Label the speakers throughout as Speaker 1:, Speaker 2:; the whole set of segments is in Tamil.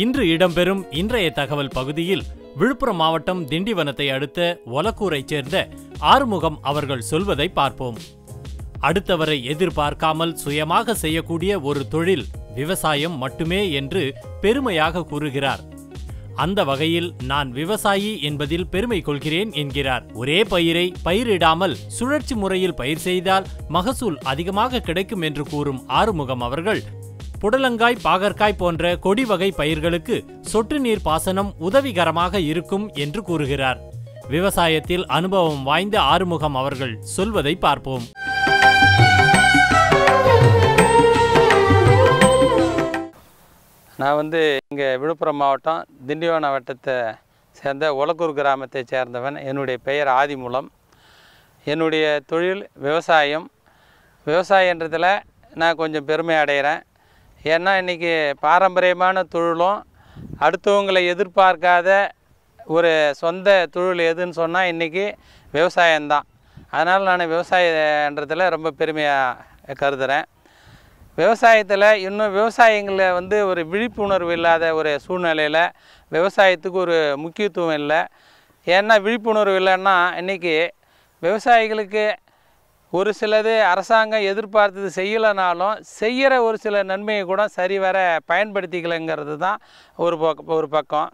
Speaker 1: இன்று இடம்பெறும் இன்றைய தகவல் பகுதியில் விழுப்புரம் மாவட்டம் திண்டிவனத்தை அடுத்த ஒலக்கூரைச் சேர்ந்த ஆறுமுகம் அவர்கள் சொல்வதை பார்ப்போம் அடுத்தவரை எதிர்பார்க்காமல் சுயமாக செய்யக்கூடிய ஒரு தொழில் விவசாயம் மட்டுமே என்று பெருமையாக கூறுகிறார் அந்த வகையில் நான் விவசாயி என்பதில் பெருமை கொள்கிறேன் என்கிறார் ஒரே பயிரை பயிரிடாமல் சுழற்சி முறையில் பயிர் செய்தால் மகசூல் அதிகமாக கிடைக்கும் என்று கூறும் ஆறுமுகம் அவர்கள் புடலங்காய் பாகற்காய் போன்ற கொடி வகை பயிர்களுக்கு சொட்டு நீர் பாசனம் உதவிகரமாக இருக்கும் என்று கூறுகிறார் விவசாயத்தில் அனுபவம் வாய்ந்த ஆறுமுகம் அவர்கள் சொல்வதை பார்ப்போம்
Speaker 2: நான் வந்து இங்கே விழுப்புரம் மாவட்டம் திண்டிவனம் வட்டத்தை சேர்ந்த ஒலக்கூர் கிராமத்தை சேர்ந்தவன் என்னுடைய பெயர் ஆதிமூலம் என்னுடைய தொழில் விவசாயம் விவசாயன்றதில் நான் கொஞ்சம் பெருமை அடைகிறேன் ஏன்னா இன்றைக்கி பாரம்பரியமான தொழிலும் அடுத்தவங்களை எதிர்பார்க்காத ஒரு சொந்த தொழில் எதுன்னு சொன்னால் இன்றைக்கி விவசாயம்தான் அதனால் நான் விவசாயன்றதில் ரொம்ப பெருமையாக கருதுகிறேன் விவசாயத்தில் இன்னும் விவசாயிங்களை வந்து ஒரு விழிப்புணர்வு இல்லாத ஒரு சூழ்நிலையில் விவசாயத்துக்கு ஒரு முக்கியத்துவம் இல்லை ஏன்னா விழிப்புணர்வு இல்லைன்னா இன்றைக்கி விவசாயிகளுக்கு ஒரு சிலது அரசாங்கம் எதிர்பார்த்தது செய்யலைனாலும் செய்கிற ஒரு சில நன்மையை கூட சரிவர பயன்படுத்திக்கலைங்கிறது தான் ஒரு பக்கம் ஒரு பக்கம்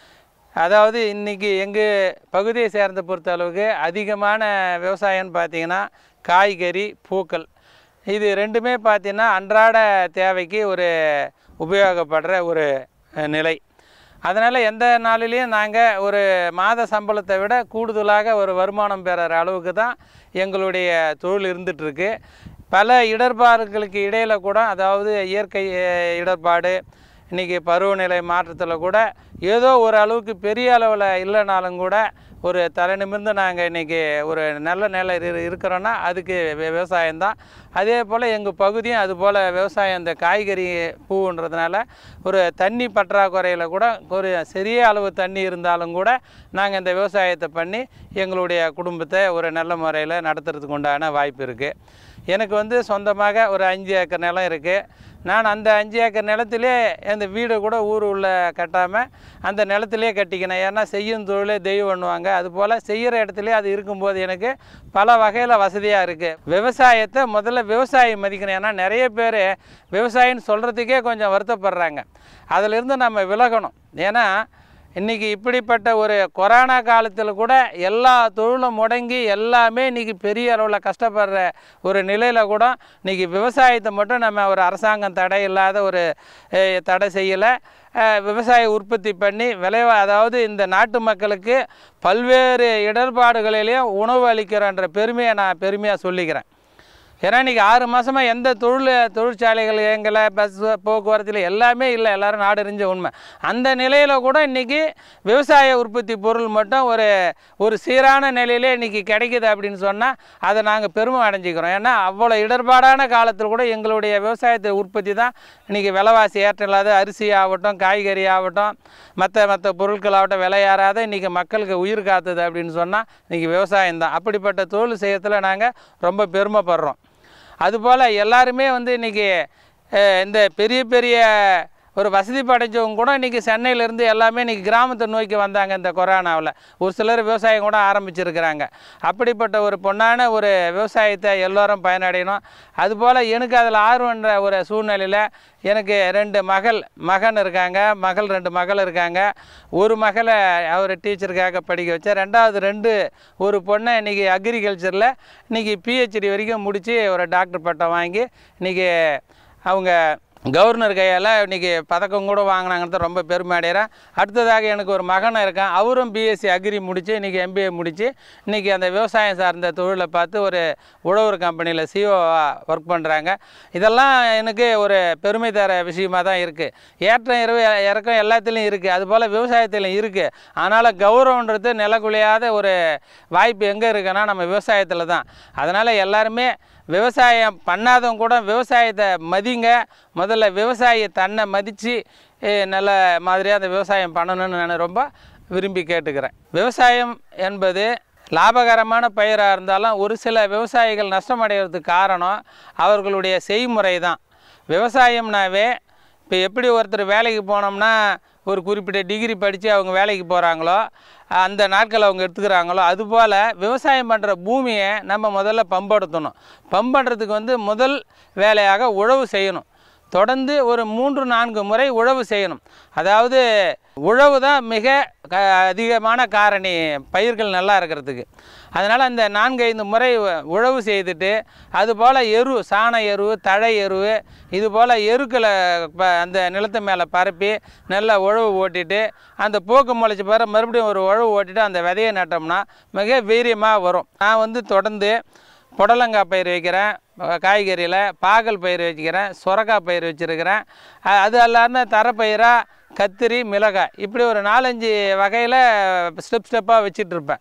Speaker 2: அதாவது இன்றைக்கி எங்கள் பகுதியை சேர்ந்த பொறுத்த அளவுக்கு அதிகமான விவசாயம்னு பார்த்தீங்கன்னா காய்கறி பூக்கள் இது ரெண்டுமே பார்த்தீங்கன்னா அன்றாட தேவைக்கு ஒரு உபயோகப்படுற ஒரு அஹ், நிலை அதனால் எந்த நாளிலையும் நாங்கள் ஒரு மாத சம்பளத்தை விட கூடுதலாக ஒரு வருமானம் பெறுற அளவுக்கு தான் எங்களுடைய தொழில் இருந்துகிட்ருக்கு பல இடர்பாடுகளுக்கு இடையில் கூட அதாவது இயற்கை அஹ், இடர்பாடு இன்றைக்கி பருவநிலை மாற்றத்தில் கூட ஏதோ ஒரு அளவுக்கு பெரிய அளவில் இல்லைனாலும் கூட ஒரு தலை நிமிர்ந்து நாங்கள் இன்றைக்கி ஒரு நல்ல நிலை இரு இருக்கிறோன்னா அதுக்கு வி- விவசாயம்தான் அதே போல் எங்கள் பகுதியும் அது போல் விவசாயம் இந்த காய்கறி பூன்றதுனால ஒரு தண்ணி பற்றாக்குறையில் கூட ஒரு சிறிய அளவு தண்ணி இருந்தாலும் கூட நாங்கள் இந்த விவசாயத்தை பண்ணி எங்களுடைய குடும்பத்தை ஒரு நல்ல முறையில் நடத்துறதுக்கு உண்டான வாய்ப்பு இருக்குது எனக்கு வந்து சொந்தமாக ஒரு அஞ்சு ஏக்கர் நிலம் இருக்குது நான் அந்த அஞ்சு ஏக்கர் நிலத்திலே இந்த வீடு கூட ஊர் உள்ள கட்டாமல் அந்த நிலத்திலே கட்டிக்கினேன் ஏன்னா செய்யும் தொழிலே தெய்வம் பண்ணுவாங்க அதுபோல் செய்கிற இடத்துலயே அது இருக்கும்போது எனக்கு பல வகையில் வசதியாக இருக்குது விவசாயத்தை முதல்ல விவசாயி மதிக்கணும் ஏன்னா நிறைய பேர் விவசாயின்னு சொல்கிறதுக்கே கொஞ்சம் வருத்தப்படுறாங்க அதிலிருந்து நம்ம விலகணும் ஏன்னா இன்றைக்கி இப்படிப்பட்ட ஒரு கொரோனா காலத்தில் கூட எல்லா தொழிலும் முடங்கி எல்லாமே இன்றைக்கி பெரிய அளவில் கஷ்டப்படுற ஒரு நிலையில் கூட இன்றைக்கி விவசாயத்தை மட்டும் நம்ம ஒரு அரசாங்கம் தடை இல்லாத ஒரு அஹ், தடை செய்யலை விவசாய உற்பத்தி பண்ணி விளைவா அதாவது இந்த நாட்டு மக்களுக்கு பல்வேறு இடர்பாடுகளிலையும் உணவு அளிக்கிறன்ற பெருமையை நான் பெருமையாக சொல்லிக்கிறேன் ஏன்னா இன்றைக்கி ஆறு மாதமாக எந்த தொழில் தொழிற்சாலைகள் எங்களை பஸ் போக்குவரத்தில் எல்லாமே இல்லை எல்லாரும் நாடு அறிஞ்ச உண்மை அந்த நிலையில் கூட இன்றைக்கி விவசாய உற்பத்தி பொருள் மட்டும் ஒரு ஒரு சீரான நிலையிலே இன்றைக்கி கிடைக்குது அப்படின்னு சொன்னால் அதை நாங்கள் பெருமை அடைஞ்சிக்கிறோம் ஏன்னா அவ்வளோ இடர்பாடான காலத்தில் கூட எங்களுடைய விவசாயத்தை உற்பத்தி தான் இன்றைக்கி விலைவாசி ஏற்றம் இல்லாத அரிசி ஆகட்டும் காய்கறி ஆகட்டும் மற்ற மற்ற பொருட்கள் ஆகட்டும் விலையாறாத இன்றைக்கி மக்களுக்கு உயிர் காத்துது அப்படின்னு சொன்னால் இன்றைக்கி விவசாயம் தான் அப்படிப்பட்ட தொழில் செய்யறதுல நாங்கள் ரொம்ப பெருமைப்படுறோம் அதுபோல் எல்லாருமே வந்து இன்றைக்கி இந்த பெரிய பெரிய ஒரு வசதி படைச்சவங்க கூட இன்றைக்கி சென்னையிலேருந்து எல்லாமே இன்றைக்கி கிராமத்தை நோக்கி வந்தாங்க இந்த கொரோனாவில் ஒரு சிலர் விவசாயம் கூட ஆரம்பிச்சிருக்கிறாங்க அப்படிப்பட்ட ஒரு பொன்னான ஒரு விவசாயத்தை எல்லோரும் பயனடையணும் அதுபோல் எனக்கு அதில் ஆர்வன்ற ஒரு சூழ்நிலையில் எனக்கு ரெண்டு மகள் மகன் இருக்காங்க மகள் ரெண்டு மகள் இருக்காங்க ஒரு மகளை அவர் டீச்சருக்காக படிக்க வச்சேன் ரெண்டாவது ரெண்டு ஒரு பொண்ணை இன்றைக்கி அக்ரிகல்ச்சரில் இன்றைக்கி பிஹெச்டி வரைக்கும் முடித்து ஒரு டாக்டர் பட்டம் வாங்கி இன்றைக்கி அவங்க கவர்னர் கையால் இன்றைக்கி பதக்கம் கூட வாங்கினாங்கன்னு ரொம்ப பெருமை அடைகிறேன் அடுத்ததாக எனக்கு ஒரு மகன் இருக்கான் அவரும் பிஎஸ்சி அக்ரி முடித்து இன்றைக்கி எம்பிஏ முடித்து இன்றைக்கி அந்த விவசாயம் சார்ந்த தொழிலை பார்த்து ஒரு உழவர் கம்பெனியில் சிஓ ஒர்க் பண்ணுறாங்க இதெல்லாம் எனக்கு ஒரு பெருமை தர விஷயமா தான் இருக்குது ஏற்றம் இரவு இறக்கம் எல்லாத்துலேயும் இருக்குது அதுபோல் விவசாயத்திலும் இருக்குது அதனால் கௌரவன்றது நிலக்குலையாத ஒரு வாய்ப்பு எங்கே இருக்குன்னா நம்ம விவசாயத்தில் தான் அதனால் எல்லாருமே விவசாயம் பண்ணாதவங்க கூட விவசாயத்தை மதிங்க முதல்ல விவசாயி தன்னை மதித்து நல்ல மாதிரியாக அந்த விவசாயம் பண்ணணும்னு நான் ரொம்ப விரும்பி கேட்டுக்கிறேன் விவசாயம் என்பது லாபகரமான பயிராக இருந்தாலும் ஒரு சில விவசாயிகள் நஷ்டமடைகிறதுக்கு காரணம் அவர்களுடைய செய்முறை தான் விவசாயம்னாவே இப்போ எப்படி ஒருத்தர் வேலைக்கு போனோம்னா ஒரு குறிப்பிட்ட டிகிரி படித்து அவங்க வேலைக்கு போகிறாங்களோ அந்த நாட்கள் அவங்க எடுத்துக்கிறாங்களோ அதுபோல் விவசாயம் பண்ணுற பூமியை நம்ம முதல்ல பம்படுத்தணும் பம்படுறதுக்கு வந்து முதல் வேலையாக உழவு செய்யணும் தொடர்ந்து ஒரு மூன்று நான்கு முறை உழவு செய்யணும் அதாவது உழவு தான் மிக க அதிகமான காரணி பயிர்கள் நல்லா இருக்கிறதுக்கு அதனால் அந்த நான்கு ஐந்து முறை உ- உழவு செய்துட்டு அதுபோல் எரு சாண எரு தழை எரு இது போல் எருக்களை ப அந்த நிலத்து மேலே பரப்பி நல்லா உழவு ஓட்டிட்டு அந்த போக்கு முளைச்சி பிற மறுபடியும் ஒரு உழவு ஓட்டிட்டு அந்த விதையை நட்டோம்னா மிக வீரியமாக வரும் நான் வந்து தொடர்ந்து புடலங்காய் பயிர் வைக்கிறேன் அஹ் காய்கறியில் பாகல் பயிர் வச்சுக்கிறேன் சுரக்காய் பயிர் வச்சுருக்கிறேன் அஹ் அது எல்லாரும் தரப்பயிராக கத்திரி மிளகாய் இப்படி ஒரு நாலஞ்சு வகையில் ஸ்டெப் ஸ்டெப்பாக வச்சிட்ருப்பேன்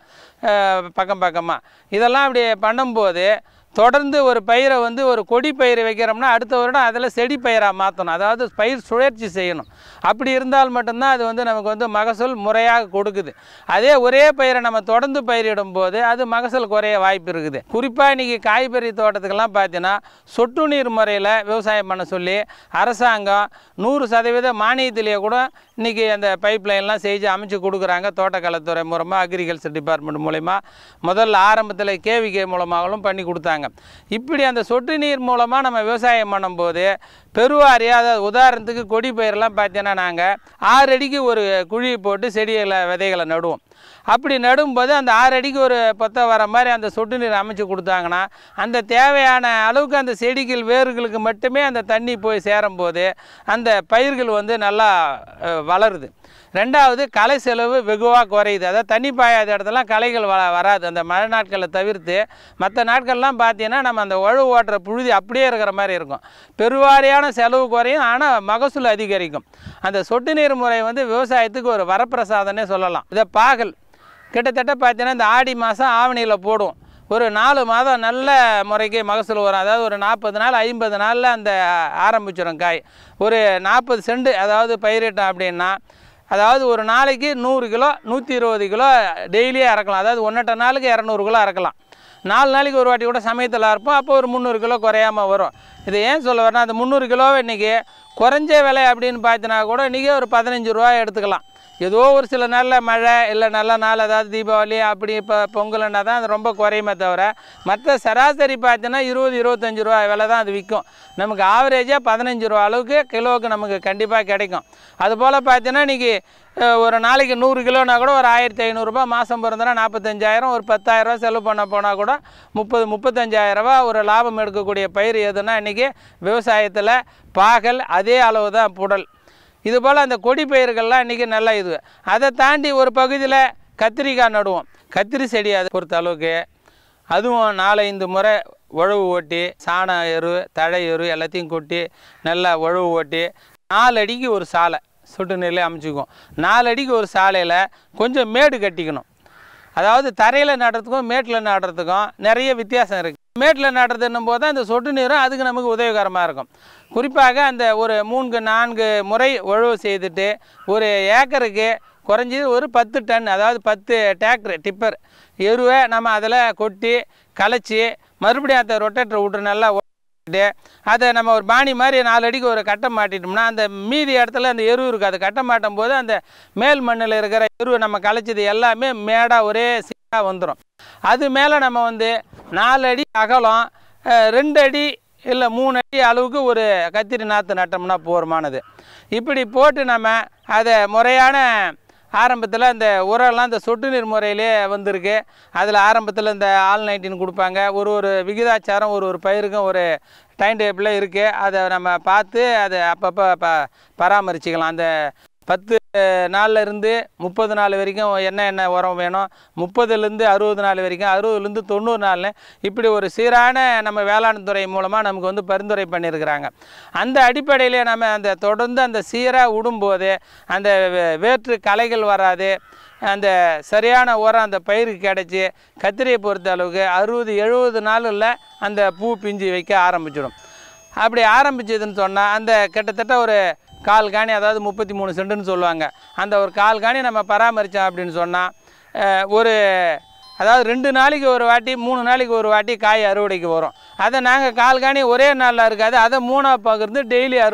Speaker 2: பக்கம் பக்கமாக இதெல்லாம் அப்படி பண்ணும்போது தொடர்ந்து ஒரு பயிரை வந்து ஒரு கொடி பயிர் வைக்கிறோம்னா அடுத்த வருடம் அதில் செடி பயிராக மாற்றணும் அதாவது பயிர் சுழற்சி செய்யணும் அப்படி இருந்தால் மட்டும்தான் அது வந்து நமக்கு வந்து மகசூல் முறையாக கொடுக்குது அதே ஒரே பயிரை நம்ம தொடர்ந்து பயிரிடும் போது அது மகசூல் குறைய வாய்ப்பு இருக்குது குறிப்பாக இன்றைக்கி காய்கறி தோட்டத்துக்கெல்லாம் பார்த்தீங்கன்னா சொட்டு நீர் முறையில் விவசாயம் பண்ண சொல்லி அரசாங்கம் நூறு சதவீத மானியத்திலேயே கூட இன்றைக்கி அந்த பைப் லைன்லாம் செஞ்சு அமைச்சு கொடுக்குறாங்க தோட்டக்கலைத்துறை மூலமாக அக்ரிகல்ச்சர் டிபார்ட்மெண்ட் மூலயமா முதல்ல ஆரம்பத்தில் கேவிகே மூலமாகவும் பண்ணி கொடுத்தாங்க இப்படி அந்த சொட்டு நீர் மூலமாக நம்ம விவசாயம் பண்ணும்போது பெருவாரியாக அதாவது உதாரணத்துக்கு கொடி பயிரெல்லாம் பார்த்தீங்கன்னா நாங்கள் ஆறு அடிக்கு ஒரு குழி போட்டு செடிகளை விதைகளை நடுவோம் அப்படி நடும்போது அந்த ஆறு அடிக்கு ஒரு பொத்த வர மாதிரி அந்த சொட்டு நீர் அமைச்சு கொடுத்தாங்கன்னா அந்த தேவையான அளவுக்கு அந்த செடிகள் வேர்களுக்கு மட்டுமே அந்த தண்ணி போய் சேரும்போது அந்த பயிர்கள் வந்து நல்லா அஹ், வளருது ரெண்டாவது களை செலவு வெகுவாக குறையுது அதாவது தண்ணி பாயாத இடத்துலாம் களைகள் வ வராது அந்த மழை நாட்களை தவிர்த்து மற்ற நாட்கள்லாம் பார்த்தீங்கன்னா நம்ம அந்த உழவு ஓட்டுற புழுதி அப்படியே இருக்கிற மாதிரி இருக்கும் பெருவாரியான செலவு குறையும் ஆனால் மகசூல் அதிகரிக்கும் அந்த சொட்டு நீர் முறை வந்து விவசாயத்துக்கு ஒரு வரப்பிரசாதனே சொல்லலாம் இதை பாகல் கிட்டத்தட்ட பார்த்தீங்கன்னா இந்த ஆடி மாதம் ஆவணியில் போடுவோம் ஒரு நாலு மாதம் நல்ல முறைக்கு மகசூல் வரும் அதாவது ஒரு நாற்பது நாள் ஐம்பது நாளில் அந்த ஆரம்பிச்சிடும் காய் ஒரு நாற்பது செண்டு அதாவது பயிரிட்டோம் அப்படின்னா அதாவது ஒரு நாளைக்கு நூறு கிலோ நூற்றி இருபது கிலோ டெய்லியே இறக்கலாம் அதாவது ஒன்றரை நாளுக்கு இரநூறு கிலோ இறக்கலாம் நாலு நாளைக்கு ஒரு வாட்டி கூட சமயத்தில் இருப்போம் அப்போ ஒரு முந்நூறு கிலோ குறையாமல் வரும் இது ஏன் சொல்ல வரேன்னா அந்த முந்நூறு கிலோவை இன்றைக்கி குறைஞ்ச விலை அப்படின்னு பார்த்தீங்கன்னா கூட இன்றைக்கி ஒரு பதினஞ்சு ரூபா எடுத்துக்கலாம் ஏதோ ஒரு சில நாளில் மழை இல்லை நல்ல நாள் அதாவது தீபாவளி அப்படி இப்போ பொங்கல்னா தான் அது ரொம்ப குறையுமே தவிர மற்ற சராசரி பார்த்தீங்கன்னா இருபது இருபத்தஞ்சி ரூபா விலை தான் அது விற்கும் நமக்கு ஆவரேஜாக பதினஞ்சு ரூபா அளவுக்கு கிலோவுக்கு நமக்கு கண்டிப்பாக கிடைக்கும் அதுபோல் பார்த்தீங்கன்னா இன்றைக்கி ஒரு நாளைக்கு நூறு கிலோனா கூட ஒரு ஆயிரத்தி ஐநூறுரூபா மாதம் பிறந்தனா நாற்பத்தஞ்சாயிரம் ஒரு பத்தாயிரரூபா செலவு பண்ண போனால் கூட முப்பது முப்பத்தஞ்சாயிரரூபா ஒரு லாபம் எடுக்கக்கூடிய பயிர் எதுனா இன்றைக்கி விவசாயத்தில் பாகல் அதே அளவு தான் புடல் இது போல் அந்த கொடி பயிர்கள்லாம் இன்றைக்கி நல்ல இது அதை தாண்டி ஒரு பகுதியில் கத்திரிக்காய் நடுவோம் கத்திரி செடி அதை பொறுத்த அளவுக்கு அதுவும் நாலஞ்சு முறை உழவு ஓட்டி சாண எரு தழை எரு எல்லாத்தையும் கொட்டி நல்லா உழவு ஓட்டி நாலு அடிக்கு ஒரு சாலை சொட்டு நீர்லேயே அமைச்சிக்குவோம் நாலு அடிக்கு ஒரு சாலையில் கொஞ்சம் மேடு கட்டிக்கணும் அதாவது தரையில் நடுறதுக்கும் மேட்டில் நடுறதுக்கும் நிறைய வித்தியாசம் இருக்குது மேட்டில் நடுறதுன்னும் போது தான் இந்த சொட்டு நீரும் அதுக்கு நமக்கு உதவிகரமாக இருக்கும் குறிப்பாக அந்த ஒரு மூன்று நான்கு முறை உழவு செய்துட்டு ஒரு ஏக்கருக்கு குறைஞ்சது ஒரு பத்து டன் அதாவது பத்து டிராக்டர் டிப்பர் எருவை நம்ம அதில் கொட்டி களைச்சி மறுபடியும் அந்த ரொட்டேட்டர் விட்டு நல்லா ஓட்டிட்டு அதை நம்ம ஒரு பாணி மாதிரி நாலு அடிக்கு ஒரு கட்டம் மாட்டிட்டோம்னா அந்த மீதி இடத்துல அந்த எரு இருக்குது அது கட்டம் மாட்டும் போது அந்த மேல் மண்ணில் இருக்கிற எருவை நம்ம களைச்சது எல்லாமே மேடாக ஒரே சீராக வந்துடும் அது மேலே நம்ம வந்து நாலு அடி அகலம் அஹ், ரெண்டு அடி இல்லை மூணு அடி அளவுக்கு ஒரு கத்திரி நாற்று நட்டோம்னா போருமானது இப்படி போட்டு நம்ம அதை முறையான ஆரம்பத்தில் இந்த உரம்லாம் இந்த சொட்டு நீர் முறையிலே வந்திருக்கு அதில் ஆரம்பத்தில் இந்த ஆல் நைன்டீன் கொடுப்பாங்க ஒரு ஒரு விகிதாச்சாரம் ஒரு ஒரு பயிருக்கும் ஒரு டைம் டேபிளில் இருக்குது அதை நம்ம பார்த்து அதை அப்பப்போ ப பராமரிச்சுக்கலாம் அந்த பத்து நாள்ல இருந்து முப்பது நாள் வரைக்கும் என்ன என்ன உரம் வேணும் முப்பதுலேருந்து அறுபது நாள் வரைக்கும் அறுபதுலேருந்து தொண்ணூறு நாள்னு இப்படி ஒரு சீரான நம்ம வேளாண் துறை மூலமாக நமக்கு வந்து பரிந்துரை பண்ணியிருக்கிறாங்க அந்த அடிப்படையிலே நம்ம அந்த தொடர்ந்து அந்த சீராக விடும்போது அந்த வே- வேற்று களைகள் வராது அந்த சரியான உரம் அந்த பயிருக்கு கிடச்சி கத்திரியை பொறுத்த அளவுக்கு அறுபது எழுபது நாளில் அந்த பூ பிஞ்சு வைக்க ஆரம்பிச்சிடும் அப்படி ஆரம்பிச்சதுன்னு சொன்னால் அந்த கிட்டத்தட்ட ஒரு கால் காணி அதாவது முப்பத்தி மூணு சென்ட்டுன்னு சொல்லுவாங்க அந்த ஒரு கால் காணி நம்ம பராமரித்தோம் அப்படின்னு சொன்னால் ஒரு அதாவது ரெண்டு நாளைக்கு ஒரு வாட்டி மூணு நாளைக்கு ஒரு வாட்டி காய் அறுவடைக்கு வரும் அதை நாங்கள் கால் காணி ஒரே நாளில் இருக்காது அதை மூணாக பகிர்ந்து டெய்லி அறுப்போம்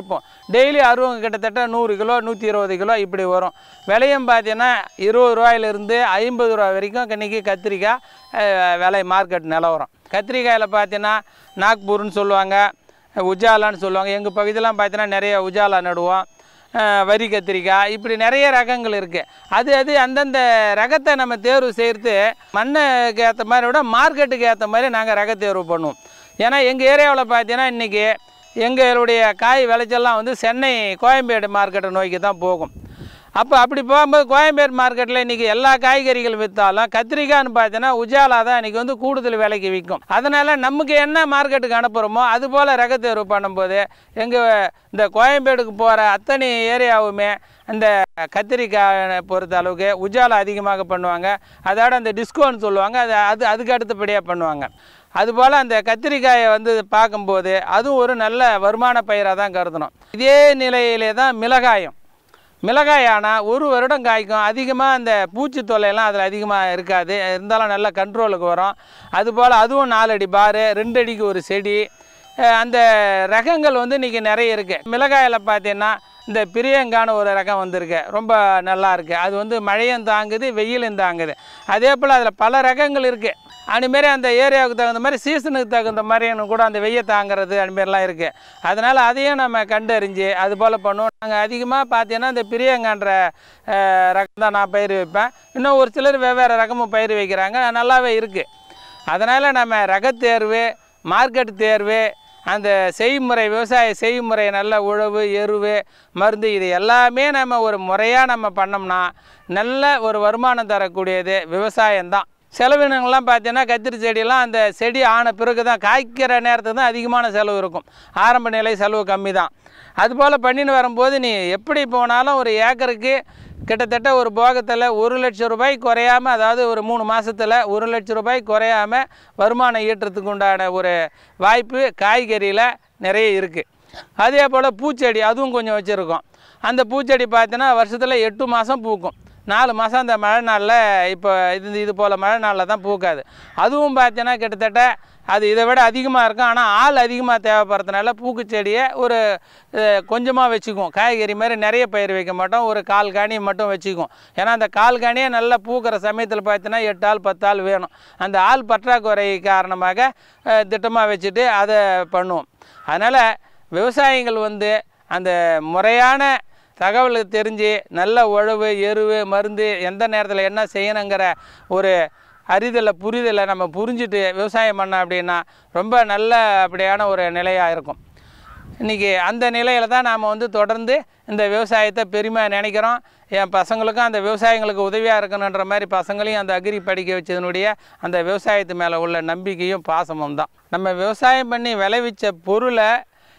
Speaker 2: டெய்லி அருவங்க கிட்டத்தட்ட நூறு கிலோ நூற்றி இருபது கிலோ இப்படி வரும் விலையும் பார்த்தீங்கன்னா இருபது ரூபாயிலிருந்து ஐம்பது ரூபா வரைக்கும் இன்றைக்கி கத்திரிக்காய் அஹ், விலை மார்க்கெட் நிலவரம் கத்திரிக்காயில் பார்த்தீங்கன்னா நாக்பூர்னு சொல்லுவாங்க உஜாலான்னு சொல்லுவாங்க எங்கள் பகுதியெலாம் பார்த்தீங்கன்னா நிறைய உஜாலா நடுவோம் அஹ், வரி கத்திரிக்காய் இப்படி நிறைய ரகங்கள் இருக்குது அது அது அந்தந்த ரகத்தை நம்ம தேர்வு செய்கிறது மண்ணுக்கு ஏற்ற மாதிரி விட மார்க்கெட்டுக்கு ஏற்ற மாதிரி நாங்கள் ரக தேர்வு பண்ணுவோம் ஏன்னா எங்கள் ஏரியாவில் பார்த்தீங்கன்னா இன்றைக்கி எங்களுடைய காய் விளைச்சல்லாம் வந்து சென்னை கோயம்பேடு மார்க்கெட்டை நோக்கி தான் போகும் அப்போ அப்படி போகும்போது கோயம்பேடு மார்க்கெட்டில் இன்றைக்கி எல்லா காய்கறிகள் விற்றாலும் கத்திரிக்காய்னு பார்த்தீங்கன்னா உஜாலா தான் இன்றைக்கி வந்து கூடுதல் விலைக்கு விற்கும் அதனால் நமக்கு என்ன மார்க்கெட்டுக்கு அனுப்புகிறோமோ அது போல் ரக தேர்வு பண்ணும்போது எங்கள் இந்த கோயம்பேடுக்கு போகிற அத்தனை ஏரியாவுமே இந்த கத்திரிக்காய் பொறுத்த அளவுக்கு உஜாலா அதிகமாக பண்ணுவாங்க அதோட அந்த டிஸ்கவுண்ட் சொல்லுவாங்க அது அது அதுக்கு அடுத்தபடியாக பண்ணுவாங்க அதுபோல் அந்த கத்திரிக்காயை வந்து பார்க்கும்போது அதுவும் ஒரு நல்ல வருமான பயிராக தான் கருதணும் இதே நிலையிலே தான் மிளகாயும் மிளகாய் ஆனால் ஒரு வருடம் காய்க்கும் அதிகமாக அந்த பூச்சி தொல்லையெல்லாம் அதில் அதிகமாக இருக்காது இருந்தாலும் நல்ல கண்ட்ரோலுக்கு வரும் அதுபோல் அதுவும் நாலடி பாரு ரெண்டு அடிக்கு ஒரு செடி அஹ் அந்த ரகங்கள் வந்து இன்றைக்கி நிறைய இருக்குது மிளகாயில் பார்த்தீங்கன்னா இந்த பிரியங்கான ஒரு ரகம் வந்திருக்கு ரொம்ப நல்லா இருக்குது அது வந்து மழையும் தாங்குது வெயிலும் தாங்குது அதே போல் அதில் பல ரகங்கள் இருக்குது அதுமாரி அந்த ஏரியாவுக்கு தகுந்த மாதிரி சீசனுக்கு தகுந்த மாதிரின்னு கூட அந்த வெய்ய தாங்கிறது அதுமாரிலாம் இருக்குது அதனால் அதையும் நம்ம கண்டறிஞ்சு அது போல் பண்ணுவோம் நாங்கள் அதிகமாக பார்த்தீங்கன்னா இந்த பிரியங்கான்ற அஹ், ரகம் தான் நான் பயிர் வைப்பேன் இன்னும் ஒரு சிலர் வெவ்வேறு ரகமும் பயிர் வைக்கிறாங்க நல்லாவே இருக்குது அதனால் நம்ம ரகத்தேர்வு மார்க்கெட் தேர்வு அந்த செய்முறை விவசாய செய்முறை நல்ல உழவு எருவு மருந்து இது எல்லாமே நம்ம ஒரு முறையாக நம்ம பண்ணோம்னா நல்ல ஒரு வருமானம் தரக்கூடியது விவசாயம்தான் செலவினங்கள்லாம் பார்த்தீங்கன்னா கத்திரி செடியெல்லாம் அந்த செடி ஆன பிறகு தான் காய்க்கிற நேரத்துக்கு தான் அதிகமான செலவு இருக்கும் ஆரம்ப நிலை செலவு கம்மி தான் அதுபோல் பண்ணின்னு வரும்போது நீ எப்படி போனாலும் ஒரு ஏக்கருக்கு கிட்டத்தட்ட ஒரு போகத்தில் ஒரு லட்சம் ரூபாய் குறையாமல் அதாவது ஒரு மூணு மாதத்தில் ஒரு லட்சம் ரூபாய் குறையாமல் வருமானம் ஈட்டுறதுக்கு உண்டான ஒரு வாய்ப்பு காய்கறியில் நிறைய இருக்குது அதே போல் பூச்செடி அதுவும் கொஞ்சம் வச்சுருக்கோம் அந்த பூச்செடி பார்த்தீங்கன்னா வருஷத்தில் எட்டு மாதம் பூக்கும் நாலு மாதம் அந்த மழை நாளில் இப்போ இது இது போல் மழை நாளில் தான் பூக்காது அதுவும் பார்த்தீங்கன்னா கிட்டத்தட்ட அது இதை விட அதிகமாக இருக்கும் ஆனால் ஆள் அதிகமாக தேவைப்படுறதுனால பூக்குச்செடியை ஒரு கொஞ்சமாக வச்சுக்குவோம் காய்கறி மாதிரி நிறைய பயிர் வைக்க மாட்டோம் ஒரு கால் காணி மட்டும் வச்சுக்குவோம் ஏன்னா அந்த கால் காணியே நல்லா பூக்கிற சமயத்தில் பார்த்தீங்கன்னா எட்டு ஆள் பத்து ஆள் வேணும் அந்த ஆள் பற்றாக்குறை காரணமாக அஹ், திட்டமாக வச்சுட்டு அதை பண்ணுவோம் அதனால் விவசாயிகள் வந்து அந்த முறையான தகவல் தெரிஞ்சு நல்ல உழவு எருவு மருந்து எந்த நேரத்தில் என்ன செய்யணுங்கிற ஒரு அறிதலை புரிதலை நம்ம புரிஞ்சுட்டு விவசாயம் பண்ணோம் அப்படின்னா ரொம்ப நல்ல அப்படியான ஒரு நிலையாக இருக்கும் இன்றைக்கி அந்த நிலையில் தான் நாம் வந்து தொடர்ந்து இந்த விவசாயத்தை பெருமை நினைக்கிறோம் என் பசங்களுக்கும் அந்த விவசாயிங்களுக்கு உதவியாக இருக்கணுன்ற மாதிரி பசங்களையும் அந்த அக்ரி படிக்க வச்சதனுடைய அந்த விவசாயத்து மேலே உள்ள நம்பிக்கையும் பாசமும் தான் நம்ம விவசாயம் பண்ணி விளைவிச்ச பொருளை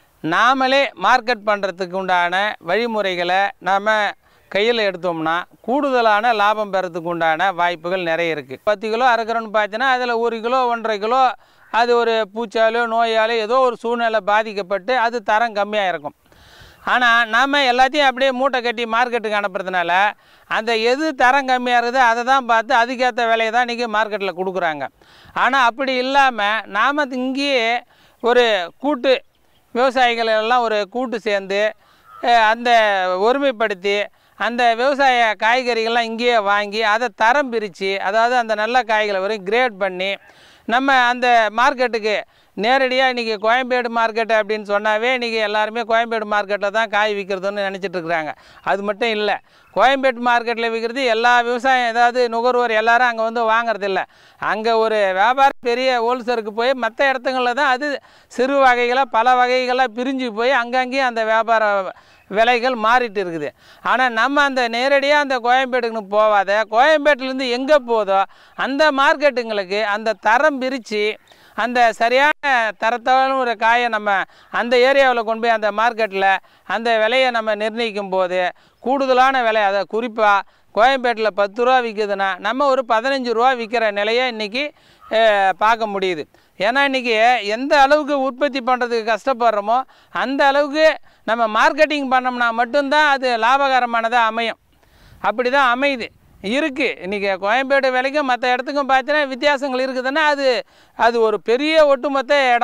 Speaker 2: நாமளே மார்க்கெட் பண்ணுறதுக்கு உண்டான வழிமுறைகளை நாம் கையில் எடுத்தோம்னா கூடுதலான லாபம் பெறத்துக்கு உண்டான வாய்ப்புகள் நிறைய இருக்குது பத்து கிலோ அறுக்கிறோன்னு பார்த்தீங்கன்னா அதில் ஒரு கிலோ ஒன்றரை கிலோ அது ஒரு பூச்சாலோ நோயாலோ ஏதோ ஒரு சூழ்நிலை பாதிக்கப்பட்டு அது தரம் கம்மியாக இருக்கும் ஆனால் நாம் எல்லாத்தையும் அப்படியே மூட்டை கட்டி மார்க்கெட்டுக்கு அனுப்புறதுனால அந்த எது தரம் கம்மியாக இருக்குதோ அதை தான் பார்த்து அதுக்கேற்ற விலையை தான் இன்றைக்கி மார்க்கெட்டில் கொடுக்குறாங்க ஆனால் அப்படி இல்லாமல் நாம் இங்கேயே ஒரு கூட்டு விவசாயிகள் எல்லாம் ஒரு கூட்டு சேர்ந்து அஹ், அந்த ஒருமைப்படுத்தி அந்த விவசாய காய்கறிகள்லாம் இங்கேயே வாங்கி அதை தரம் பிரித்து அதாவது அந்த நல்ல காய்களை வரையும் கிரேட் பண்ணி நம்ம அந்த மார்க்கெட்டுக்கு நேரடியாக இன்றைக்கி கோயம்பேடு மார்க்கெட்டு அப்படின்னு சொன்னாவே இன்றைக்கி எல்லாருமே கோயம்பேடு மார்க்கெட்டில் தான் காய் விற்கிறதுன்னு நினச்சிட்டு இருக்கிறாங்க அது மட்டும் இல்லை கோயம்பேடு மார்க்கெட்டில் விற்கிறது எல்லா விவசாயம் ஏதாவது நுகர்வோர் எல்லாரும் அங்கே வந்து வாங்குறதில்ல அங்கே ஒரு வியாபாரம் பெரிய ஹோல்சேலுக்கு போய் மற்ற இடத்துங்களில் தான் அது சிறு வகைகளாக பல வகைகளாக பிரிஞ்சு போய் அங்கங்கேயும் அந்த வியாபார விலைகள் மாறிட்டு இருக்குது ஆனால் நம்ம அந்த நேரடியாக அந்த கோயம்பேட்டுக்கு போகாத கோயம்பேட்டிலேருந்து எங்கே போதோ அந்த மார்க்கெட்டுங்களுக்கு அந்த தரம் பிரித்து அந்த சரியான தரத்தான ஒரு காயை நம்ம அந்த ஏரியாவில் கொண்டு போய் அந்த மார்க்கெட்டில் அந்த விலையை நம்ம நிர்ணயிக்கும் போது கூடுதலான விலை அதை குறிப்பாக கோயம்பேட்டில் பத்து ரூபா விற்குதுன்னா நம்ம ஒரு பதினஞ்சு ரூபா விற்கிற நிலையை இன்றைக்கி பார்க்க முடியுது ஏன்னா இன்றைக்கி எந்த அளவுக்கு உற்பத்தி பண்ணுறதுக்கு கஷ்டப்படுறோமோ அந்த அளவுக்கு நம்ம மார்க்கெட்டிங் பண்ணோம்னா மட்டும்தான் அது லாபகரமானதாக அமையும் அப்படி தான் அமையுது இருக்குது இன்றைக்கி கோயம்பேடு விலைக்கும் மற்ற இடத்துக்கும் பார்த்தீங்கன்னா வித்தியாசங்கள் இருக்குதுன்னா அது அது ஒரு பெரிய ஒட்டுமொத்த இடம்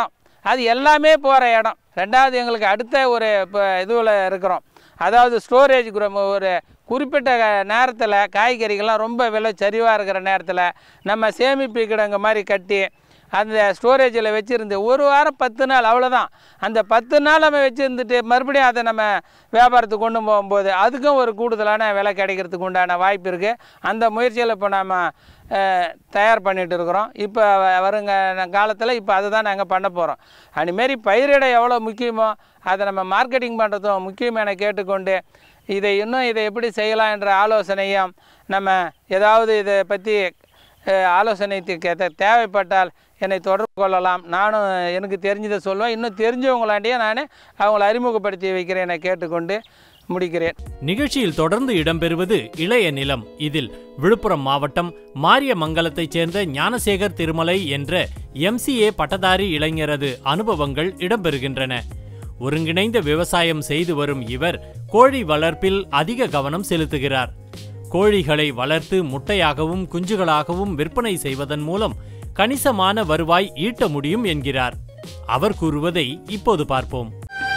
Speaker 2: அது எல்லாமே போகிற இடம் ரெண்டாவது எங்களுக்கு அடுத்த ஒரு இப்போ இதுவில் இருக்கிறோம் அதாவது ஸ்டோரேஜ் ஒரு குறிப்பிட்ட நேரத்தில் காய்கறிகள்லாம் ரொம்ப விலை சரிவாக இருக்கிற நேரத்தில் நம்ம சேமிப்பு கிடங்கு மாதிரி கட்டி அந்த ஸ்டோரேஜில் வச்சுருந்து ஒரு வாரம் பத்து நாள் அவ்வளோதான் அந்த பத்து நாள் நம்ம வச்சுருந்துட்டு மறுபடியும் அதை நம்ம வியாபாரத்துக்கு கொண்டு போகும்போது அதுக்கும் ஒரு கூடுதலான விலை கிடைக்கிறதுக்கு உண்டான வாய்ப்பு இருக்குது அந்த முயற்சியில் இப்போ நம்ம அஹ், தயார் பண்ணிட்டு இருக்கிறோம் இப்போ வ- வருங்க காலத்தில் இப்போ அதை தான் நாங்கள் பண்ண போகிறோம் அதுமாரி பயிரிட எவ்வளோ முக்கியமோ அதை நம்ம மார்க்கெட்டிங் பண்ணுறதும் முக்கியம் என கேட்டுக்கொண்டு இதை இன்னும் இதை எப்படி செய்யலாம் என்ற ஆலோசனையும் நம்ம ஏதாவது இதை பற்றி அஹ், ஆலோசனை தே- கே- தேவைப்பட்டால் என்னை தொடர்பு கொள்ளலாம் நானும் எனக்கு தெரிஞ்சதை சொல்லுவேன் இன்னும் தெரிஞ்சவங்களாண்டியே நான் அவங்கள அறிமுகப்படுத்தி வைக்கிறேன் என கேட்டுக்கொண்டு முடிக்கிறேன்
Speaker 1: நிகழ்ச்சியில் தொடர்ந்து இடம்பெறுவது இளைய நிலம் இதில் விழுப்புரம் மாவட்டம் மாரியமங்கலத்தைச் சேர்ந்த ஞானசேகர் திருமலை என்ற எம்சிஏ பட்டதாரி இளைஞரது அனுபவங்கள் இடம்பெறுகின்றன ஒருங்கிணைந்த விவசாயம் செய்து வரும் இவர் கோழி வளர்ப்பில் அதிக கவனம் செலுத்துகிறார் கோழிகளை வளர்த்து முட்டையாகவும் குஞ்சுகளாகவும் விற்பனை செய்வதன் மூலம் கணிசமான வருவாய் ஈட்ட முடியும் என்கிறார் அவர் கூறுவதை இப்போது பார்ப்போம்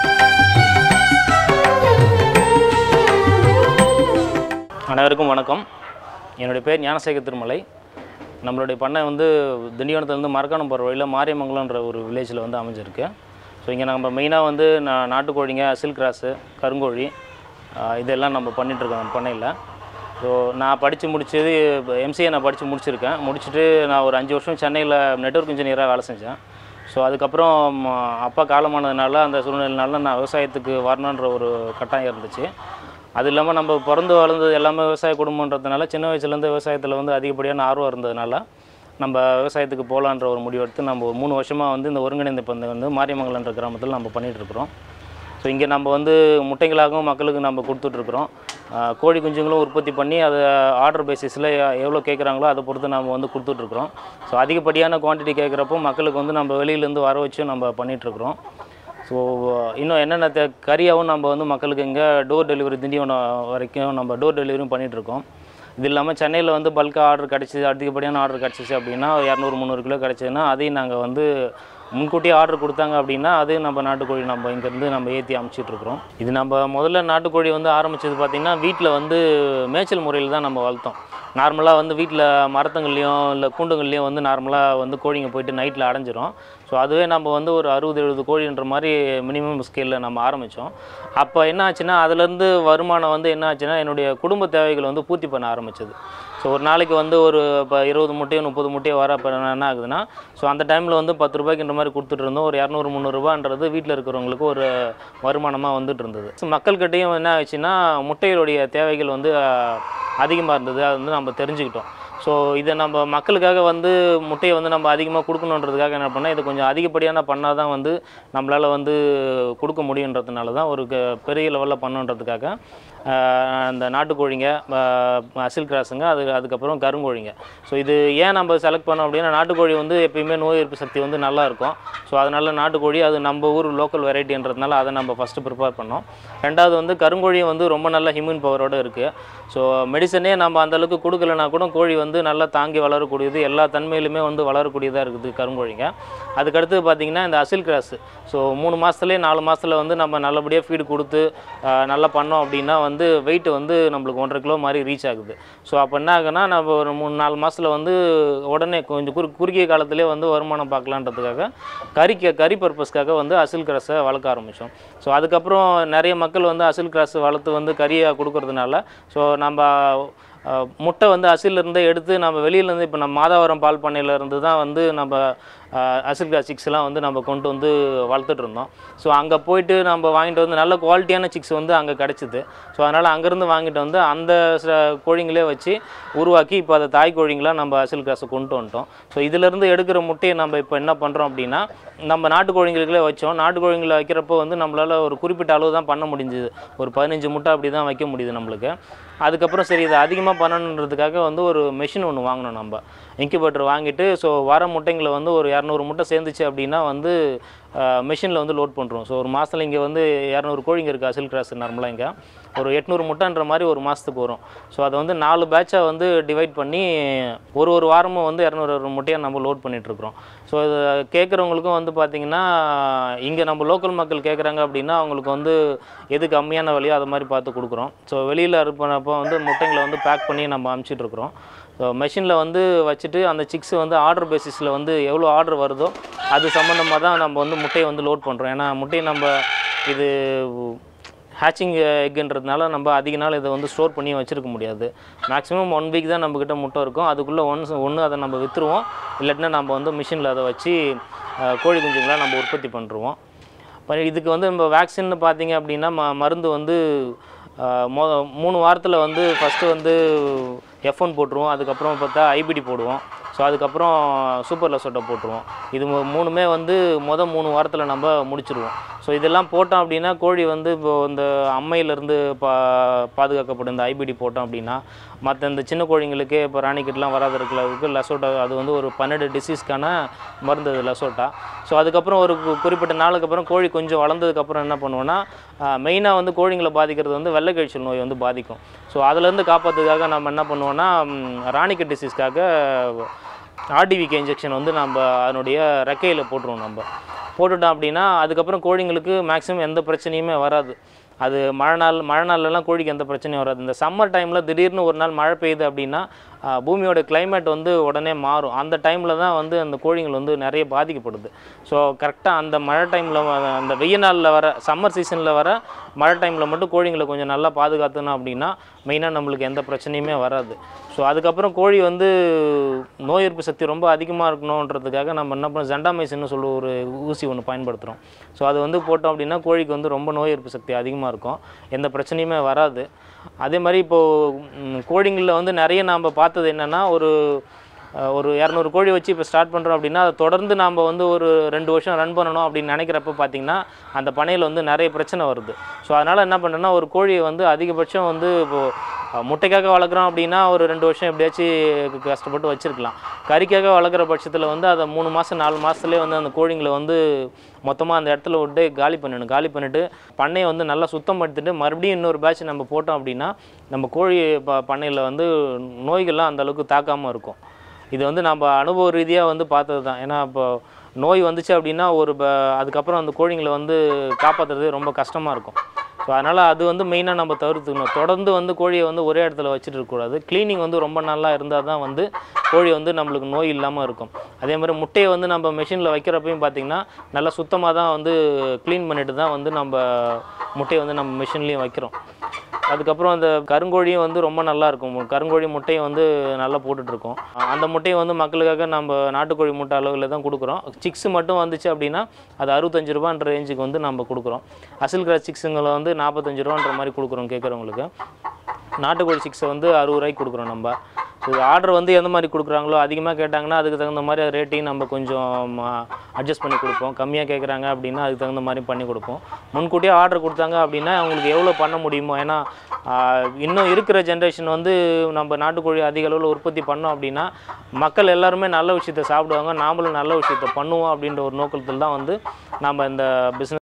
Speaker 3: அனைவருக்கும் வணக்கம் என்னுடைய பேர் ஞானசேகர் திருமலை நம்மளுடைய பண்ணை வந்து திண்டிவனத்துலேருந்து மரக்காணம் போகிற வழியில் மாரியமங்கலம்ன்ற ஒரு வில்லேஜில் வந்து அமைஞ்சிருக்கு ஸோ இங்கே நம்ம மெயினாக வந்து நான் நாட்டுக்கோழிங்க அசில் கிராஸு கருங்கோழி ஆஹ் இதெல்லாம் நம்ம பண்ணிகிட்ருக்கோம் பண்ணையில் ஸோ நான் படித்து முடிச்சது எம்சிஏ நான் படித்து முடிச்சிருக்கேன் முடிச்சுட்டு நான் ஒரு அஞ்சு வருஷம் சென்னையில் நெட்வொர்க் இன்ஜினியராக வேலை செஞ்சேன் ஸோ அதுக்கப்புறம் ம, அப்பா காலமானதுனால அந்த சூழ்நிலைனால நான் விவசாயத்துக்கு வரணுன்ற ஒரு கட்டாயம் இருந்துச்சு அது இல்லாமல் நம்ம பிறந்து வளர்ந்தது எல்லாமே விவசாய குடும்பன்றதுனால சின்ன வயசுலேருந்து விவசாயத்தில் வந்து அதிகப்படியான ஆர்வம் இருந்ததுனால நம்ம விவசாயத்துக்கு போகலான்ற ஒரு முடிவெடுத்து நம்ம ஒரு மூணு வருஷமாக வந்து இந்த ஒருங்கிணைந்த பந்தை வந்து மாரியமங்கலன்ற கிராமத்தில் நம்ம பண்ணிகிட்டு இருக்கிறோம் ஸோ இங்கே நம்ம வந்து முட்டைகளாகவும் மக்களுக்கு நம்ம கொடுத்துட்ருக்குறோம் கோழி குஞ்சுங்களும் உற்பத்தி பண்ணி அதை ஆர்டர் பேசிஸில் எவ்வளோ கேட்குறாங்களோ அதை பொறுத்து நம்ம வந்து கொடுத்துட்ருக்குறோம் ஸோ அதிகப்படியான குவான்டிட்டி கேட்குறப்போ மக்களுக்கு வந்து நம்ம வெளியிலேருந்து வர வச்சு நம்ம பண்ணிகிட்ருக்குறோம் ஸோ இன்னும் என்னென்ன தே கறியாகவும் நம்ம வந்து மக்களுக்கு இங்கே டோர் டெலிவரி திண்டிவனம் வரைக்கும் நம்ம டோர் டெலிவரியும் பண்ணிகிட்ருக்கோம் இது இல்லாமல் சென்னையில் வந்து பல்காக ஆர்டர் கிடச்சிது அதிகப்படியான ஆர்டர் கிடச்சிச்சு அப்படின்னா இரநூறு முந்நூறு கிலோ கிடச்சதுன்னா அதையும் நாங்கள் வந்து முன்கூட்டியே ஆர்டர் கொடுத்தாங்க அப்படின்னா அதையும் நம்ம நாட்டுக்கோழி நம்ம இங்கேருந்து நம்ம ஏற்றி அமைச்சிட்ருக்குறோம் இது நம்ம முதல்ல நாட்டுக்கோழி வந்து ஆரம்பித்தது பார்த்திங்கன்னா வீட்டில் வந்து மேய்ச்சல் முறையில் தான் நம்ம வளர்த்தோம் நார்மலாக வந்து வீட்டில் மரத்துங்கள்லையும் இல்லை கூண்டுங்கள்லையும் வந்து நார்மலாக வந்து கோழிங்க போயிட்டு நைட்டில் அடைஞ்சிரும் ஸோ அதுவே நம்ம வந்து ஒரு அறுபது எழுபது கோழின்ற மாதிரி மினிமம் ஸ்கேலில் நம்ம ஆரம்பித்தோம் அப்போ என்ன ஆச்சுன்னா அதுலேருந்து வருமானம் வந்து என்ன ஆச்சுன்னா என்னுடைய குடும்ப தேவைகள் வந்து பூர்த்தி பண்ண ஆரம்பிச்சது ஸோ ஒரு நாளைக்கு வந்து ஒரு இப்போ இருபது முட்டையோ முப்பது முட்டையோ வர அப்போ என்ன ஆகுதுன்னா ஸோ அந்த டைமில் வந்து பத்து ரூபாய்க்குன்ற மாதிரி கொடுத்துட்டு இருந்தோம் ஒரு இரநூறு முந்நூறுரூபான்றது வீட்டில் இருக்கிறவங்களுக்கு ஒரு வருமானமாக வந்துட்டு இருந்தது ஸோ மக்கள்கிட்டையும் என்ன ஆச்சுன்னா முட்டைகளுடைய தேவைகள் வந்து அதிகமாக இருந்தது அது வந்து நம்ம தெரிஞ்சுக்கிட்டோம் ஸோ இதை நம்ம மக்களுக்காக வந்து முட்டையை வந்து நம்ம அதிகமாக கொடுக்கணுன்றதுக்காக என்ன பண்ணால் இது கொஞ்சம் அதிகப்படியான பண்ணால் தான் வந்து நம்மளால் வந்து கொடுக்க முடியுன்றதுனால தான் ஒரு க- பெரிய லெவலில் பண்ணுன்றதுக்காக ஆஹ், அந்த நாட்டுக்கோழிங்க ஆஹ், அசில் கிராஸுங்க அது அதுக்கப்புறம் கருங்கோழிங்க ஸோ இது ஏன் நம்ம செலக்ட் பண்ணோம் அப்படின்னா நாட்டுக்கோழி வந்து எப்பயுமே நோய் எதிர்ப்பு சக்தி வந்து நல்லா இருக்கும் ஸோ அதனால் நாட்டுக்கோழி அது நம்ம ஊர் லோக்கல் வெரைட்டின்றதுனால அதை நம்ம ஃபஸ்ட்டு ப்ரிப்பேர் பண்ணோம் ரெண்டாவது வந்து கருங்கோழியும் வந்து ரொம்ப நல்ல ஹியூமன் பவரோடு இருக்குது ஸோ மெடிசனே நம்ம அந்த அளவுக்கு கொடுக்கலனா கூட கோழி வந்து நல்லா தாங்கி வளரக்கூடியது எல்லா தன்மையிலுமே வந்து வளரக்கூடியதாக இருக்குது கருங்கோழிங்க அதுக்கடுத்து பார்த்திங்கன்னா இந்த அசில் கிராஸ் ஸோ மூணு மாதத்துலேயே நாலு மாதத்தில் வந்து நம்ம நல்லபடியாக ஃபீடு கொடுத்து ஆஹ், நல்லா பண்ணோம் அப்படின்னா வந்து வெயிட் வந்து நம்மளுக்கு ஒன்றரை கிலோ மாதிரி ரீச் ஆகுது ஸோ அப்போ என்ன ஆகுன்னா நம்ம ஒரு மூணு நாலு மாதத்தில் வந்து உடனே கொஞ்சம் குறு குறுகிய காலத்திலே வந்து வருமானம் பார்க்கலான்றதுக்காக கறிக்கு கறி பர்பஸ்க்காக வந்து அசில் கிராஸை வளர்க்க ஆரம்பித்தோம் ஸோ அதுக்கப்புறம் நிறைய மக்கள் வந்து அசில் கிராஸ் வளர்த்து வந்து கறியாக கொடுக்கறதுனால ஸோ நம்ம அஹ், முட்டை வந்து அசிலிருந்து எடுத்து நம்ம வெளியிலேருந்து இப்போ நம்ம மாதாவரம் பால் பண்ணையில இருந்து தான் வந்து நம்ம அசில் கிராஸ் சிக்ஸ்லாம் வந்து நம்ம கொண்டு வந்து வளர்த்துட்டு இருந்தோம் ஸோ அங்கே போயிட்டு நம்ம வாங்கிட்டு வந்து நல்ல குவாலிட்டியான சிக்ஸ் வந்து அங்கே கிடச்சிது ஸோ அதனால் அங்கேருந்து வாங்கிட்டு வந்து அந்த ச- கோழிங்களே வச்சு உருவாக்கி இப்போ அதை தாய் கோழிங்களாக நம்ம அசில் கிராஸை கொண்டு வந்துட்டோம் ஸோ இதிலேருந்து எடுக்கிற முட்டையை நம்ம இப்போ என்ன பண்ணுறோம் அப்படின்னா நம்ம நாட்டு கோழிங்களுக்குள்ளே வச்சோம் நாட்டு கோழிங்களை வைக்கிறப்போ வந்து நம்மளால் ஒரு குறிப்பிட்ட அளவு தான் பண்ண முடிஞ்சுது ஒரு பதினஞ்சு முட்டை அப்படி தான் வைக்க முடியுது நம்மளுக்கு அதுக்கப்புறம் சரி இதை அதிகமாக பண்ணணுன்றதுக்காக வந்து ஒரு மெஷின் ஒன்று வாங்கினோம் நம்ம இன்குபேட்டர் வாங்கிட்டு ஸோ வர முட்டைங்களை வந்து ஒரு இரநூறு முட்டை சேர்ந்துச்சு அப்படின்னா வந்து மிஷினில் வந்து லோட் பண்ணுறோம் ஸோ ஒரு மாதத்தில் இங்கே வந்து இரநூறு கோழிங்க இருக்குது அசில் கிராஸ் நார்மலாக இங்கே ஒரு எட்நூறு முட்டைன்ற மாதிரி ஒரு மாதத்துக்கு வரும் ஸோ அதை வந்து நாலு பேட்சாக வந்து டிவைட் பண்ணி ஒரு ஒரு வாரமும் வந்து இரநூறு முட்டையாக நம்ம லோட் பண்ணிகிட்ருக்குறோம் ஸோ இது கேட்குறவங்களுக்கும் வந்து பார்த்திங்கன்னா இங்கே நம்ம லோக்கல் மக்கள் கேட்குறாங்க அப்படின்னா அவங்களுக்கு வந்து எது கம்மியான விலையோ அது மாதிரி பார்த்து கொடுக்குறோம் ஸோ வெளியில் இருப்பனப்போ வந்து முட்டைங்களை வந்து பேக் பண்ணி நம்ம அமுச்சிட்ருக்குறோம் ஸோ மெஷினில் வந்து வச்சுட்டு அந்த சிக்ஸ் வந்து ஆர்டர் பேசிஸில் வந்து எவ்வளோ ஆர்டர் வருதோ அது சம்மந்தமாக தான் நம்ம வந்து முட்டையை வந்து லோட் பண்ணுறோம் ஏன்னா முட்டையை நம்ம இது ஹேச்சிங் எக்குன்றதுனால நம்ம அதிக நாள் இதை வந்து ஸ்டோர் பண்ணி வச்சுருக்க முடியாது மேக்ஸிமம் ஒன் வீக் தான் நம்மக்கிட்ட முட்டை இருக்கும் அதுக்குள்ளே ஒன்ஸ் ஒன்று அதை நம்ம விற்றுருவோம் இல்லாட்டினா நம்ம வந்து மிஷினில் அதை வச்சு அஹ், கோழி குஞ்சுங்களை நம்ம உற்பத்தி பண்ணுருவோம் இப்போ இதுக்கு வந்து நம்ம வேக்சின்னு பார்த்தீங்க அப்படின்னா ம மருந்து வந்து அஹ், மொ மூணு வாரத்தில் வந்து ஃபஸ்ட்டு வந்து எஃப் ஒன் போட்டுருவோம் அதுக்கப்புறம் பார்த்தா ஐபிடி போடுவோம் ஸோ அதுக்கப்புறம் சூப்பர் லசோட்டை போட்டுருவோம் இது மூ- மூணுமே வந்து மொதல் மூணு வாரத்தில் நம்ம முடிச்சிருவோம் ஸோ இதெல்லாம் போட்டோம் அப்படின்னா கோழி வந்து இப்போ இந்த அம்மையிலேருந்து பா பாதுகாக்கப்படும் இந்த ஐபிடி போட்டோம் அப்படின்னா மற்ற இந்த சின்ன கோழிங்களுக்கு இப்போ ராணிக்கிட்டலாம் வராத இருக்கிறதுக்கு லசோட்டா அது வந்து ஒரு பன்னெண்டு டிசீஸ்க்கான மருந்து அது லசோட்டா ஸோ அதுக்கப்புறம் ஒரு கு- குறிப்பிட்ட நாளுக்கு அப்புறம் கோழி கொஞ்சம் வளர்ந்ததுக்கப்புறம் என்ன பண்ணுவோன்னா மெயினாக வந்து கோழிங்களை பாதிக்கிறது வந்து வெள்ளை கழிச்சல் நோய் வந்து பாதிக்கும் ஸோ அதுலேருந்து காப்பாற்றுறதுக்காக நம்ம என்ன பண்ணுவோன்னா ராணிக்கட் டிசீஸ்க்காக ஆர்டிவிகே இன்ஜெக்ஷன் வந்து நம்ம அதனுடைய ரெக்கையில் போட்டுருவோம் நம்ம போட்டுட்டோம் அப்படின்னா அதுக்கப்புறம் கோழிங்களுக்கு மேக்ஸிமம் எந்த பிரச்சனையுமே வராது அது மழை நாள் மழை நாள்லலாம் கோழிக்கு எந்த பிரச்சனையும் வராது இந்த சம்மர் டைமில் திடீர்னு ஒரு நாள் மழை பெய்யுது அப்படின்னா ஆ, பூமியோட climate வந்து உடனே மாறும் அந்த டைமில் தான் வந்து அந்த கோழிகள் வந்து நிறைய பாதிக்கப்படுது ஸோ கரெக்டாக அந்த மழை டைமில் அந்த வெய்ய நாளில் வர சம்மர் சீசனில் வர மழை டைமில் மட்டும் கோழிங்களை கொஞ்சம் நல்லா பாதுகாத்தணும் அப்படின்னா மெயினாக நம்மளுக்கு எந்த பிரச்சனையுமே வராது ஸோ அதுக்கப்புறம் கோழி வந்து நோய் எதிர்ப்பு சக்தி ரொம்ப அதிகமாக இருக்கணுன்றதுக்காக நம்ம என்ன பண்ணோம் ஜெண்டாமைசின்னு சொல்லி ஒரு ஊசி ஒன்று பயன்படுத்துகிறோம் ஸோ அது வந்து போட்டோம் அப்படின்னா கோழிக்கு வந்து ரொம்ப நோய் எதிர்ப்பு சக்தி அதிகமாக இருக்கும் எந்த பிரச்சனையுமே வராது அதே மாதிரி இப்போது கோழிங்களில் வந்து நிறைய நாம் பார்த்தது என்னென்னா ஒரு அஹ், ஒரு இரநூறு கோழி வச்சு இப்போ ஸ்டார்ட் பண்ணுறோம் அப்படின்னா அதை தொடர்ந்து நாம் வந்து ஒரு ரெண்டு வருஷம் ரன் பண்ணணும் அப்படின்னு நினைக்கிறப்ப பார்த்தீங்கன்னா அந்த பண்ணையில் வந்து நிறைய பிரச்சனை வருது ஸோ அதனால் என்ன பண்ணுறேன்னா ஒரு கோழியை வந்து அதிகபட்சம் வந்து இப்போது அஹ், முட்டைக்காக வளர்க்குறோம் அப்படின்னா ஒரு ரெண்டு வருஷம் எப்படியாச்சும் கஷ்டப்பட்டு வச்சுருக்கலாம் கறிக்காக வளர்க்குற பட்சத்தில் வந்து அதை மூணு மாதம் நாலு மாதத்துலேயே வந்து அந்த கோழிங்களை வந்து மொத்தமாக அந்த இடத்துல விட்டு காலி பண்ணிடணும் காலி பண்ணிவிட்டு பண்ணையை வந்து நல்லா சுத்தம் படுத்திட்டு மறுபடியும் இன்னொரு பேட்ச் நம்ம போட்டோம் அப்படின்னா நம்ம கோழி ப பண்ணையில் வந்து நோய்கள்லாம் அந்த அளவுக்கு தாக்காமல் இருக்கும் இது வந்து நம்ம அனுபவ ரீதியாக வந்து பார்த்தது தான் ஏன்னா இப்போ நோய் வந்துச்சு அப்படின்னா ஒரு ப அதுக்கப்புறம் அந்த கோழிங்களை வந்து காப்பாற்றுறது ரொம்ப கஷ்டமாக இருக்கும் ஸோ அதனால் அது வந்து மெயினாக நம்ம தவிர்த்துக்கணும் தொடர்ந்து வந்து கோழியை வந்து ஒரே இடத்துல வச்சுட்டு இருக்கக்கூடாது க்ளீனிங் வந்து ரொம்ப நல்லா இருந்தால் தான் வந்து கோழி வந்து நம்மளுக்கு நோய் இல்லாமல் இருக்கும் அதே மாதிரி முட்டையை வந்து நம்ம மெஷினில் வைக்கிறப்பையும் பார்த்திங்கன்னா நல்லா சுத்தமாக தான் வந்து க்ளீன் பண்ணிட்டு தான் வந்து நம்ம முட்டையை வந்து நம்ம மிஷின்லேயும் வைக்கிறோம் அதுக்கப்புறம் அந்த கருங்கோழியும் வந்து ரொம்ப நல்லா இருக்கும் கருங்கோழி முட்டையை வந்து நல்லா போட்டுட்ருக்கோம் அந்த முட்டையை வந்து மக்களுக்காக நம்ம நாட்டுக்கோழி முட்டை அளவில் தான் கொடுக்குறோம் சிக்ஸ் மட்டும் வந்துச்சு அப்படின்னா அது அறுபத்தஞ்சு ரூபான்ற ரேஞ்சுக்கு வந்து நம்ம கொடுக்குறோம் அசில் கிராஸ் சிக்ஸுங்களை வந்து நாற்பத்தஞ்சு ரூபான்ற மாதிரி கொடுக்குறோம் கேட்குறவங்களுக்கு நாட்டுக்கோழி சிக்ஸை வந்து அறுபது ரூபாய்க்கு கொடுக்குறோம் நம்ம ஸோ ஆர்டர் வந்து எந்த மாதிரி கொடுக்குறாங்களோ அதிகமாக கேட்டாங்கன்னா அதுக்கு தகுந்த மாதிரி ரேட்டையும் நம்ம கொஞ்சம் அட்ஜஸ்ட் பண்ணி கொடுப்போம் கம்மியாக கேட்குறாங்க அப்படின்னா அதுக்கு தகுந்த மாதிரி பண்ணி கொடுப்போம் முன்கூட்டியே ஆர்டர் கொடுத்தாங்க அப்படின்னா அவங்களுக்கு எவ்வளோ பண்ண முடியுமோ ஏன்னா ஆஹ், இன்னும் இருக்கிற ஜென்ரேஷன் வந்து நம்ம நாட்டுக்கோழி அதிக அளவில் உற்பத்தி பண்ணோம் அப்படின்னா மக்கள் எல்லாருமே நல்ல விஷயத்தை சாப்பிடுவாங்க நாமளும் நல்ல விஷயத்தை பண்ணுவோம் அப்படின்ற ஒரு நோக்கத்தில் தான் வந்து நம்ம இந்த பிஸ்னஸ்